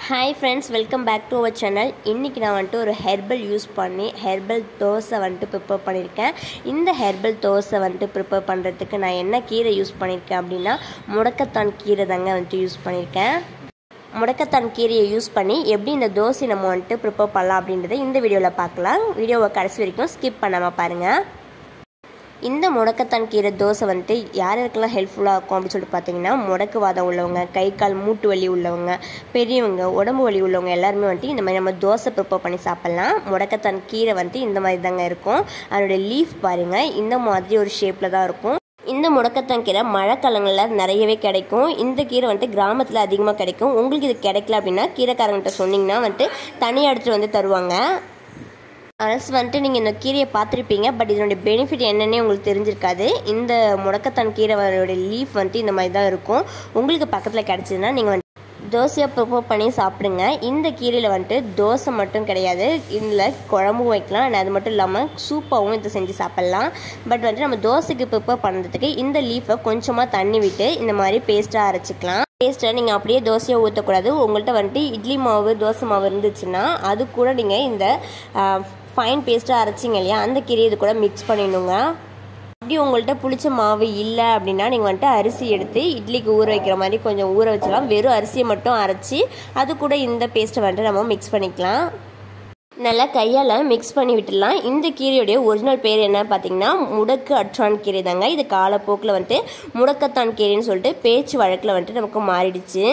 hi friends welcome back to our channel இன்றைக்கி நான் வந்துட்டு ஒரு ஹெர்பல் யூஸ் பண்ணி ஹெர்பல் தோசை வந்துட்டு ப்ரிப்பேர் பண்ணியிருக்கேன் இந்த ஹெர்பல் தோசை வந்துட்டு ப்ரிப்பேர் பண்ணுறதுக்கு நான் என்ன கீரை யூஸ் பண்ணியிருக்கேன் அப்படின்னா முடக்கத்தான் கீரை தாங்க வந்துட்டு யூஸ் பண்ணியிருக்கேன் முடக்கத்தான் கீரையை யூஸ் பண்ணி எப்படி இந்த தோசை நம்ம வந்துட்டு ப்ரிப்பேர் பண்ணலாம் அப்படின்றத இந்த வீடியோவில் பார்க்கலாம் வீடியோவை கடைசி வரைக்கும் ஸ்கிப் பண்ணாமல் பாருங்கள் இந்த முடக்கத்தான் கீரை தோசை வந்துட்டு யார் யாருக்கெல்லாம் ஹெல்ப்ஃபுல்லாக இருக்கும் அப்படின்னு சொல்லிட்டு பார்த்தீங்கன்னா முடக்குவாதம் உள்ளவங்க கை கால் மூட்டு வலி உள்ளவங்க பெரியவங்க உடம்பு வலி உள்ளவங்க எல்லாருமே வந்துட்டு இந்த மாதிரி நம்ம தோசை ப்ரிப்பேர் பண்ணி சாப்பிட்லாம் முடக்கத்தான் கீரை வந்துட்டு இந்த மாதிரி தாங்க இருக்கும் அதோடைய லீஃப் பாருங்கள் இந்த மாதிரி ஒரு ஷேப்பில் தான் இருக்கும் இந்த முடக்கத்தான் கீரை மழைக்காலங்களில் நிறையவே கிடைக்கும் இந்த கீரை வந்துட்டு கிராமத்தில் அதிகமாக கிடைக்கும் உங்களுக்கு இது கிடைக்கல அப்படின்னா கீரைக்காரங்கிட்ட சொன்னீங்கன்னா வந்துட்டு தனியாக எடுத்துகிட்டு வந்து தருவாங்க அரசு வந்துட்டு நீங்கள் இந்த கீரையை பார்த்துருப்பீங்க பட் இதனுடைய பெனிஃபிட் என்னன்னே உங்களுக்கு தெரிஞ்சிருக்காது இந்த முடக்கத்தான் கீரையோட லீஃப் வந்துட்டு இந்த மாதிரி தான் இருக்கும் உங்களுக்கு பக்கத்தில் கிடச்சதுன்னா நீங்கள் வந்துட்டு தோசையாக ப்ரிப்பேர் பண்ணி சாப்பிடுங்க இந்த கீரையில் வந்துட்டு தோசை மட்டும் கிடையாது இதில் குழம்பும் வைக்கலாம் அண்ட் அது மட்டும் இல்லாமல் சூப்பாகவும் இதை செஞ்சு சாப்பிட்லாம் பட் வந்துட்டு நம்ம தோசைக்கு ப்ரிப்பேர் பண்ணுறதுக்கு இந்த லீஃபை கொஞ்சமாக தண்ணி விட்டு இந்த மாதிரி பேஸ்ட்டாக அரைச்சிக்கலாம் பேஸ்ட்டை நீங்கள் அப்படியே தோசையை ஊற்றக்கூடாது உங்கள்கிட்ட வந்துட்டு இட்லி மாவு தோசை மாவு இருந்துச்சுன்னா அது கூட நீங்கள் இந்த ஃபைன் பேஸ்ட்டாக அரைச்சிங்க இல்லையா அந்த கீரையை இது கூட மிக்ஸ் பண்ணிடணுங்க அப்படி உங்கள்கிட்ட புளிச்ச மாவு இல்லை அப்படின்னா நீங்கள் வந்துட்டு அரிசி எடுத்து இட்லிக்கு ஊற வைக்கிற மாதிரி கொஞ்சம் ஊற வச்சலாம் வெறும் அரிசியை மட்டும் அரைச்சி அது கூட இந்த பேஸ்ட்டை வந்துட்டு நம்ம மிக்ஸ் பண்ணிக்கலாம் நல்லா கையால் மிக்ஸ் பண்ணி விட்டுடலாம் இந்த கீரையுடைய ஒரிஜினல் பேர் என்ன பார்த்தீங்கன்னா முடக்கு அற்றான் கீரை தாங்க இது காலப்போக்கில் வந்துட்டு முடக்கத்தான் கீரைன்னு சொல்லிட்டு பேச்சு வழக்கில் வந்துட்டு நமக்கு மாறிடுச்சு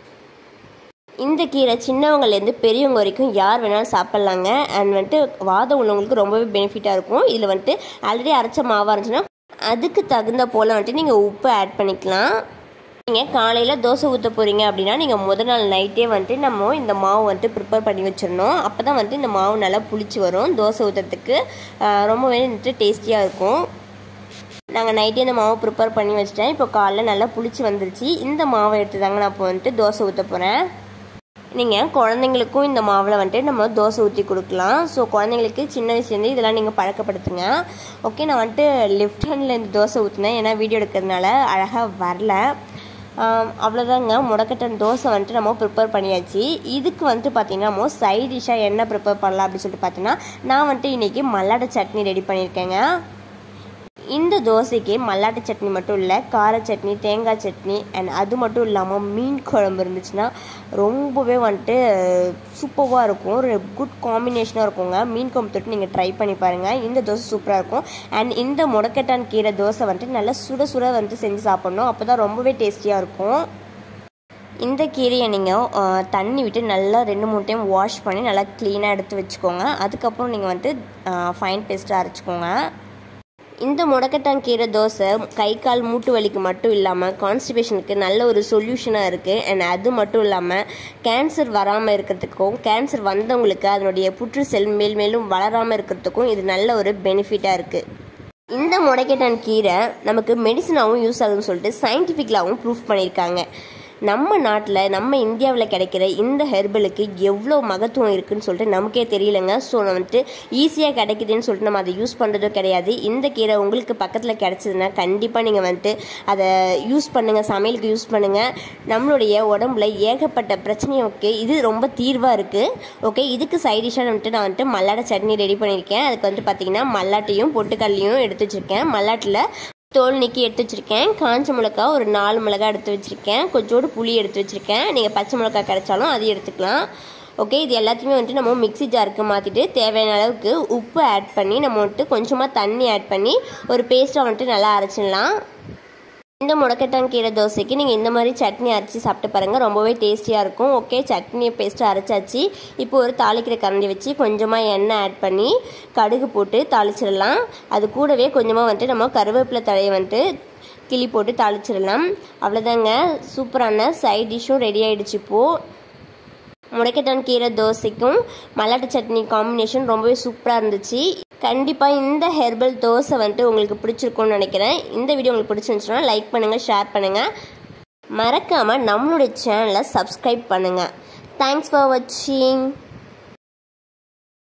இந்த கீரை சின்னவங்கலேருந்து பெரியவங்க வரைக்கும் யார் வேணாலும் சாப்பிட்லாங்க அண்ட் வந்துட்டு வாதம் உள்ளவங்களுக்கு ரொம்பவே பெனிஃபிட்டாக இருக்கும் இதில் வந்துட்டு ஆல்ரெடி அரைச்ச மாவாக இருந்துச்சுன்னா அதுக்கு தகுந்த போல் வந்துட்டு நீங்கள் உப்பு ஆட் பண்ணிக்கலாம் நீங்கள் காலையில் தோசை ஊற்ற போகிறீங்க அப்படின்னா நீங்கள் முதல் நாள் நைட்டே வந்துட்டு நம்ம இந்த மாவு வந்துட்டு ப்ரிப்பேர் பண்ணி வச்சிடணும் அப்போ தான் வந்துட்டு இந்த மாவு நல்லா புளிச்சு வரும் தோசை ஊற்றுறதுக்கு ரொம்பவே வந்துட்டு டேஸ்டியாக இருக்கும் நாங்கள் நைட்டே இந்த மாவு ப்ரிப்பேர் பண்ணி வச்சிட்டேன் இப்போ காலைல நல்லா புளிச்சு வந்துருச்சு இந்த மாவை எடுத்து தாங்க நான் இப்போ வந்துட்டு தோசை ஊற்ற போகிறேன் நீங்கள் குழந்தைங்களுக்கும் இந்த மாவில் வந்துட்டு நம்ம தோசை ஊற்றி கொடுக்கலாம் ஸோ குழந்தைங்களுக்கு சின்ன வயசுலேருந்து இதெல்லாம் நீங்கள் பழக்கப்படுத்துங்க ஓகே நான் வந்துட்டு லெஃப்ட் ஹேண்டில் இந்த தோசை ஊற்றினேன் ஏன்னா வீடியோ எடுக்கிறதுனால அழகாக வரல அவ்வளோதாங்க முடக்கட்டன் தோசை வந்துட்டு நம்ம ப்ரிப்பேர் பண்ணியாச்சு இதுக்கு வந்துட்டு பார்த்தீங்கன்னா நம்ம சைட் டிஷ்ஷாக என்ன ப்ரிப்பேர் பண்ணலாம் அப்படின்னு சொல்லிட்டு பார்த்தீங்கன்னா நான் வந்துட்டு இன்றைக்கி மல்லாட்டை சட்னி ரெடி பண்ணியிருக்கேங்க இந்த தோசைக்கு மல்லாட்டை சட்னி மட்டும் இல்லை கார சட்னி தேங்காய் சட்னி அண்ட் அது மட்டும் இல்லாமல் மீன் குழம்பு இருந்துச்சுன்னா ரொம்பவே வந்துட்டு சூப்பராக இருக்கும் ஒரு குட் காம்பினேஷனாக இருக்குங்க மீன் குழம்பு தொட்டு நீங்கள் ட்ரை பண்ணி பாருங்கள் இந்த தோசை சூப்பராக இருக்கும் அண்ட் இந்த முடக்கட்டான் கீரை தோசை வந்துட்டு நல்லா சுட சுட வந்துட்டு செஞ்சு சாப்பிட்ணும் அப்போ தான் ரொம்பவே டேஸ்டியாக இருக்கும் இந்த கீரையை நீங்கள் தண்ணி விட்டு நல்லா ரெண்டு மூணு டைம் வாஷ் பண்ணி நல்லா க்ளீனாக எடுத்து வச்சுக்கோங்க அதுக்கப்புறம் நீங்கள் வந்துட்டு ஃபைன் பேஸ்ட்டாக அரைச்சிக்கோங்க இந்த முடக்கட்டான் கீரை தோசை கை கால் மூட்டு வலிக்கு மட்டும் இல்லாமல் கான்ஸ்டிபேஷனுக்கு நல்ல ஒரு சொல்யூஷனாக இருக்குது அண்ட் அது மட்டும் இல்லாமல் கேன்சர் வராமல் இருக்கிறதுக்கும் கேன்சர் வந்தவங்களுக்கு அதனுடைய புற்று செல் மேல் மேலும் வளராமல் இருக்கிறதுக்கும் இது நல்ல ஒரு பெனிஃபிட்டாக இருக்குது இந்த முடக்கட்டான் கீரை நமக்கு மெடிசனாகவும் யூஸ் ஆகுதுன்னு சொல்லிட்டு சயின்டிஃபிக்கலாகவும் ப்ரூஃப் பண்ணியிருக்காங்க நம்ம நாட்டில் நம்ம இந்தியாவில் கிடைக்கிற இந்த ஹெர்பலுக்கு எவ்வளோ மகத்துவம் இருக்குதுன்னு சொல்லிட்டு நமக்கே தெரியலங்க ஸோ வந்துட்டு ஈஸியாக கிடைக்குதுன்னு சொல்லிட்டு நம்ம அதை யூஸ் பண்ணுறதும் கிடையாது இந்த கீரை உங்களுக்கு பக்கத்தில் கிடச்சிதுன்னா கண்டிப்பாக நீங்கள் வந்துட்டு அதை யூஸ் பண்ணுங்கள் சமையலுக்கு யூஸ் பண்ணுங்கள் நம்மளுடைய உடம்புல ஏகப்பட்ட பிரச்சனைக்கு இது ரொம்ப தீர்வாக இருக்குது ஓகே இதுக்கு சைடிஷாக வந்துட்டு நான் வந்துட்டு மல்லாட்டை சட்னி ரெடி பண்ணியிருக்கேன் அதுக்கு வந்துட்டு பார்த்தீங்கன்னா மல்லாட்டையும் பொட்டுக்கல்லையும் எடுத்து வச்சுருக்கேன் மல்லாட்டில் தோல் நீக்கி எடுத்து வச்சுருக்கேன் காஞ்ச மிளகா ஒரு நாலு மிளகா எடுத்து வச்சுருக்கேன் கொஞ்சோடு புளி எடுத்து வச்சுருக்கேன் நீங்கள் பச்சை மிளகா கிடைச்சாலும் அதையும் எடுத்துக்கலாம் ஓகே இது எல்லாத்தையுமே வந்துட்டு நம்ம மிக்சி ஜாருக்கு மாற்றிட்டு தேவையான அளவுக்கு உப்பு ஆட் பண்ணி நம்ம வந்துட்டு கொஞ்சமாக தண்ணி ஆட் பண்ணி ஒரு பேஸ்ட்டாக வந்துட்டு நல்லா அரைச்சிடலாம் இந்த முடக்கட்டான் கீரை தோசைக்கு நீங்கள் இந்த மாதிரி சட்னி அரைச்சி சாப்பிட்டு பாருங்கள் ரொம்பவே டேஸ்டியாக இருக்கும் ஓகே சட்னியை பேஸ்ட்டு அரைச்சாச்சு இப்போ ஒரு தாளிக்கிற கரண்டி வச்சு கொஞ்சமாக எண்ணெய் ஆட் பண்ணி கடுகு போட்டு தாளிச்சிடலாம் அது கூடவே கொஞ்சமாக வந்துட்டு நம்ம கருவேப்பிலை தழையை வந்துட்டு கிளி போட்டு தாளிச்சிடலாம் அவ்வளோதாங்க சூப்பரான சைட் டிஷ்ஷும் ரெடி ஆகிடுச்சு இப்போது முடக்கட்டான் கீரை தோசைக்கும் மல்லாட்டு சட்னி காம்பினேஷன் ரொம்பவே சூப்பராக இருந்துச்சு கண்டிப்பாக இந்த ஹெர்பல் தோசை வந்துட்டு உங்களுக்கு பிடிச்சிருக்கும்னு நினைக்கிறேன் இந்த வீடியோ உங்களுக்கு பிடிச்சிருந்துச்சுன்னா லைக் பண்ணுங்கள் ஷேர் பண்ணுங்கள் மறக்காமல் நம்மளுடைய சேனலை சப்ஸ்கிரைப் பண்ணுங்கள் தேங்க்ஸ் ஃபார் வாட்சிங்